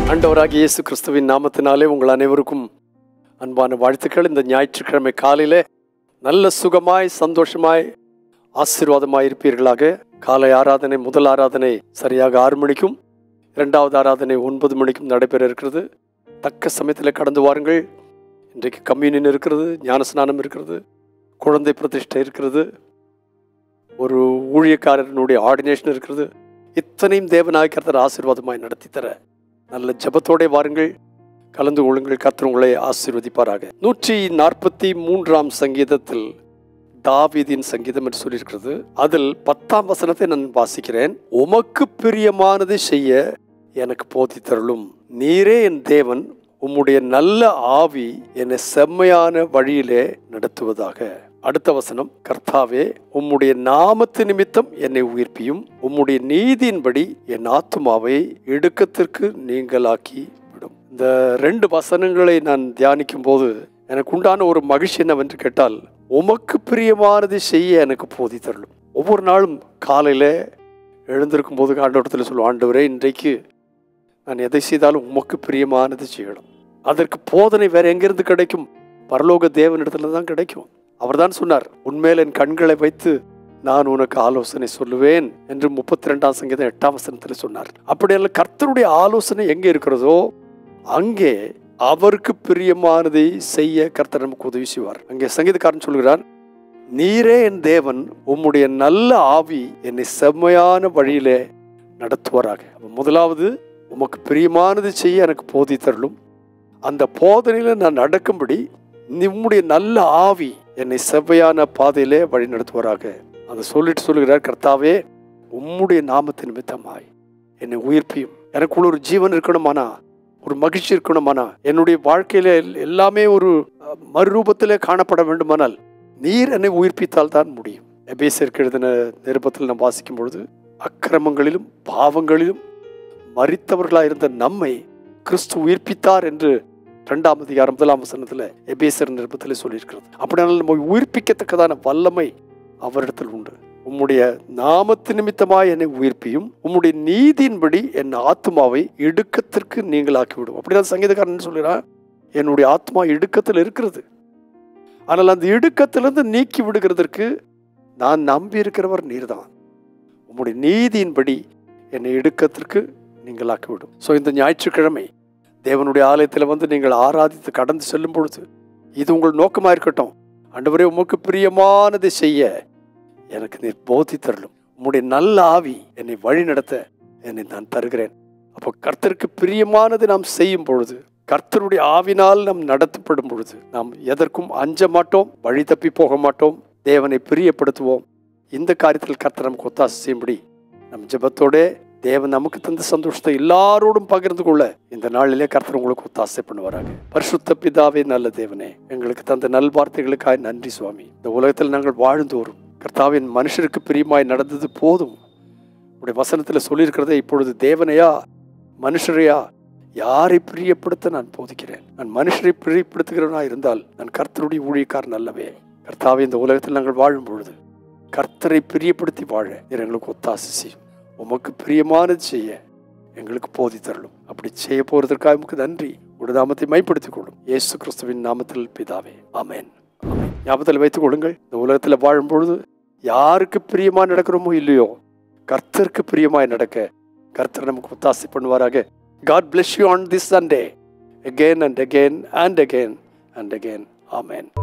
ஆண்டவராகிய இயேசு கிறிஸ்துவின் நாமத்தினாலே உங்கள் அனைவருக்கும் அன்பான வாழ்த்துக்கள் இந்த ஞாயிற்றுக்கிழமை காலையிலே நல்ல சுகமாய் சந்தோஷமாய் ஆசீர்வாதமாய் இருப்பீர்களாக காலை ஆராதனை முதல் ஆராதனை சரியாக ஆறு மணிக்கும் இரண்டாவது ஆராதனை ஒன்பது மணிக்கும் நடைபெற இருக்கிறது தக்க சமயத்தில் கடந்து வாருங்கள் இன்றைக்கு கம்யூனியன் இருக்கிறது ஞானஸ்நானம் இருக்கிறது குழந்தை பிரதிஷ்டை இருக்கிறது ஒரு ஊழியக்காரனுடைய ஆர்டினேஷன் இருக்கிறது இத்தனையும் தேவனாய் கர்த்தர் ஆசீர்வாதமாய் நடத்தி தர நல்ல ஜெபத்தோடே வாருங்கள் கலந்து கொள்ளுங்கள் கர்த்தர் உங்களை ஆசீர்வதிப்பாராக நூற்றி நாற்பத்தி மூன்றாம் சங்கீதத்தில் தாவீதின் சங்கீதம் என்று சொல்லியிருக்கிறது அதில் பத்தாம் வசனத்தை நான் வாசிக்கிறேன் உமக்கு பிரியமானதை செய்ய எனக்கு போதித்தருளும் நீரே என் தேவன் உம்முடைய நல்ல ஆவி என்னை செம்மையான வழியிலே நடத்துவதாக அடுத்த வசனம் கர்த்தாவே உம்முடைய நாமத்து நிமித்தம் என்னை உயிர்ப்பியும் உம்முடைய நீதியின்படி என் ஆத்துமாவை இடுக்கத்திற்கு நீங்களாக்கி விடும் இந்த ரெண்டு வசனங்களை நான் தியானிக்கும் போது எனக்கு உண்டான ஒரு மகிழ்ச்சி என்னவென்று கேட்டால் உமக்கு பிரியமானதை செய்ய எனக்கு போதி தரலும் ஒவ்வொரு நாளும் காலையில எழுந்திருக்கும் போது ஆண்டவரத்தில் சொல்லுவோம் ஆண்டவரே இன்றைக்கு நான் எதை செய்தாலும் உமக்கு பிரியமானது செய்யணும் அதற்கு போதனை வேற எங்கிருந்து கிடைக்கும் பரலோக தேவனிடத்துல தான் கிடைக்கும் அவர்தான் சொன்னார் உண்மையில் என் கண்களை வைத்து நான் உனக்கு ஆலோசனை சொல்லுவேன் என்று முப்பத்தி ரெண்டாம் சங்கீதம் எட்டாம் வசனத்தில் சொன்னார் அப்படியெல்லாம் கர்த்தருடைய ஆலோசனை எங்கே இருக்கிறதோ அங்கே அவருக்கு பிரியமானதை செய்ய கர்த்தர் நமக்கு உதவி செய்வார் அங்கே சங்கீதக்காரன் சொல்கிறார் நீரே என் தேவன் உம்முடைய நல்ல ஆவி என்னை செம்மையான வழியிலே நடத்துவாராக அப்ப முதலாவது உமக்கு பிரியமானது செய்ய எனக்கு போதி தரலும் அந்த போதனையில நான் நடக்கும்படி உம்முடைய நல்ல ஆவி என்னை செவ்வையான பாதையிலே வழி நடத்துவாராக அதை சொல்லிட்டு சொல்லுகிறார் கர்த்தாவே உம்முடைய நாமத்து நிமித்தமாய் என்னை உயிர்ப்பியும் எனக்குள்ள ஒரு ஜீவன் இருக்கணுமானா ஒரு மகிழ்ச்சி இருக்கணுமானா என்னுடைய வாழ்க்கையில எல்- எல்லாமே ஒரு அஹ், மறுரூபத்திலே காணப்பட வேண்டுமானால் நீர் என்னை உயிர்ப்பித்தால் தான் முடியும் எபேசியருக்கு எழுதின நிருபத்தில் நாம் வாசிக்கும் பொழுது அக்கிரமங்களிலும் பாவங்களிலும் மரித்தவர்களாக இருந்த நம்மை கிறிஸ்து உயிர்ப்பித்தார் என்று இரண்டாம் அதிகாரம் முதலாம் வசனத்தில் எபேசர் நிருபத்தில் சொல்லியிருக்கிறது அப்படியானால் நம்ம உயிர்ப்பிக்கத்தக்கதான வல்லமை அவரிடத்தில் உண்டு உம்முடைய நாமத்து நிமித்தமாய் என்னை உயிர்ப்பியும் உம்முடைய நீதியின்படி என் ஆத்மாவை இடுக்கத்திற்கு நீங்களாக்கி விடும் அப்படிதான் சங்கீதக்காரன் என்ன சொல்கிறான் என்னுடைய ஆத்மா இடுக்கத்தில் இருக்கிறது ஆனால் அந்த இடுக்கத்திலிருந்து நீக்கி விடுகிறதற்கு நான் நம்பி இருக்கிறவர் நீர்தான் உம்முடைய நீதியின்படி என்னை இடுக்கத்திற்கு நீங்களாக்கி விடும் ஸோ இந்த ஞாயிற்றுக்கிழமை தேவனுடைய ஆலயத்தில் வந்து நீங்கள் ஆராதித்து கடந்து செல்லும் பொழுது இது உங்கள் நோக்கமாக இருக்கட்டும் ஆண்டவரே உமக்கு பிரியமானதை செய்ய எனக்கு நீர் போதி தரலும் உம்முடைய நல்ல ஆவி என்னை வழி நடத்த என்னை நான் தருகிறேன் அப்போ கர்த்தருக்கு பிரியமானதை நாம் செய்யும் பொழுது கர்த்தருடைய ஆவினால் நாம் நடத்தப்படும் பொழுது நாம் எதற்கும் அஞ்ச மாட்டோம் வழி தப்பி போக மாட்டோம் தேவனை பிரியப்படுத்துவோம் இந்த காரியத்தில் கர்த்தர் நமக்கு ஒத்தாசை செய்யும்படி நம் ஜெபத்தோடே தேவன் நமக்கு தந்த சந்தோஷத்தை எல்லாரோடும் பகிர்ந்து கொள்ள இந்த நாளிலே கர்த்தர் உங்களுக்கு ஒத்தாசை பண்ணுவாராங்க பரிசுத்த பிதாவே நல்ல தேவனே எங்களுக்கு தந்த நல்வார்த்தைகளுக்காய் நன்றி சுவாமி இந்த உலகத்தில் நாங்கள் வாழ்ந்தோறும் கர்த்தாவின் மனுஷருக்கு பிரியமாய் நடந்தது போதும் உடைய வசனத்தில் சொல்லியிருக்கிறதே இப்பொழுது தேவனையா மனுஷரையா யாரை பிரியப்படுத்த நான் போதிக்கிறேன் நான் மனுஷரை பிரியப்படுத்துகிறவனா இருந்தால் நான் கர்த்தருடைய ஊழியக்காரன் அல்லவே கர்த்தாவே இந்த உலகத்தில் நாங்கள் வாழும் பொழுது கர்த்தரை பிரியப்படுத்தி வாழ நீர் எங்களுக்கு ஒத்தாசை செய்யும் உமக்கு பிரியமானது செய்ய எங்களுக்கு போதி தரலும் அப்படி செய்ய போறதற்காக உமக்கு நன்றி உடைய நாமத்தை மைப்படுத்திக் கொள்ளும் இயேசு கிறிஸ்துவின் நாமத்தில் பிதாவே ஆமென் ஆமென். ஞாபகத்தில் வைத்துக் கொள்ளுங்கள் இந்த உலகத்தில் வாழும் பொழுது யாருக்கு பிரியமா நடக்கிறோமோ இல்லையோ கர்த்தருக்கு பிரியமாய் நடக்க கர்த்தர் நமக்கு ஒத்தாசை பண்ணுவாராக God bless you on this Sunday again and again and again and again. Amen.